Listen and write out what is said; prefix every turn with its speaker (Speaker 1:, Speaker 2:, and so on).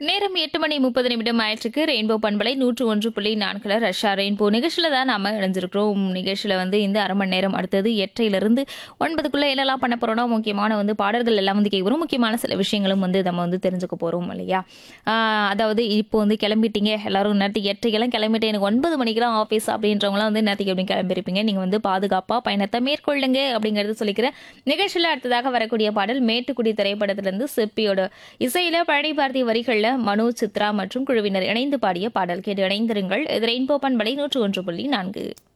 Speaker 1: நேரம் எட்டு மணி முப்பது நிமிடம் ஆயிற்றுக்கு ரெயின்போ பண்பலை நூற்று ஒன்று புள்ளி நான்குல ரஷ்யா ரெயின்போ நிகழ்ச்சியில் தான் நாம இணைஞ்சிருக்கிறோம் நிகழ்ச்சியில் வந்து இந்த அரை மணி நேரம் அடுத்தது எட்டரையிலிருந்து ஒன்பதுக்குள்ளே என்னெல்லாம் பண்ண போகிறோம்னா முக்கியமான வந்து பாடல்கள் எல்லாம் வந்து கேட்குறோம் முக்கியமான சில விஷயங்களும் வந்து நம்ம வந்து தெரிஞ்சுக்க போகிறோம் இல்லையா ஆஹ் அதாவது இப்போ வந்து கிளம்பிட்டீங்க எல்லாரும் நேரத்துக்கு எட்டரைக்கெல்லாம் கிளம்பிட்டு எனக்கு ஒன்பது மணிக்கெல்லாம் ஆஃபீஸ் அப்படின்றவங்களாம் வந்து நேரத்துக்கு எப்படி கிளம்பியிருப்பீங்க நீங்கள் வந்து பாதுகாப்பாக பயணத்தை மேற்கொள்ளுங்க அப்படிங்கிறது சொல்லிக்கிறேன் நிகழ்ச்சியில் அடுத்ததாக வரக்கூடிய பாடல் மேட்டுக்குடி திரைப்படத்திலிருந்து சிற்பியோட இசையில பழனி பாரதி வரிகளில் மனோ சித்ரா மற்றும் குழுவினர் இணைந்து பாடிய பாடல் கேட்டு இணைந்திருங்கள் இது ரெயின்போ பண்பலை நூற்று ஒன்று புள்ளி நான்கு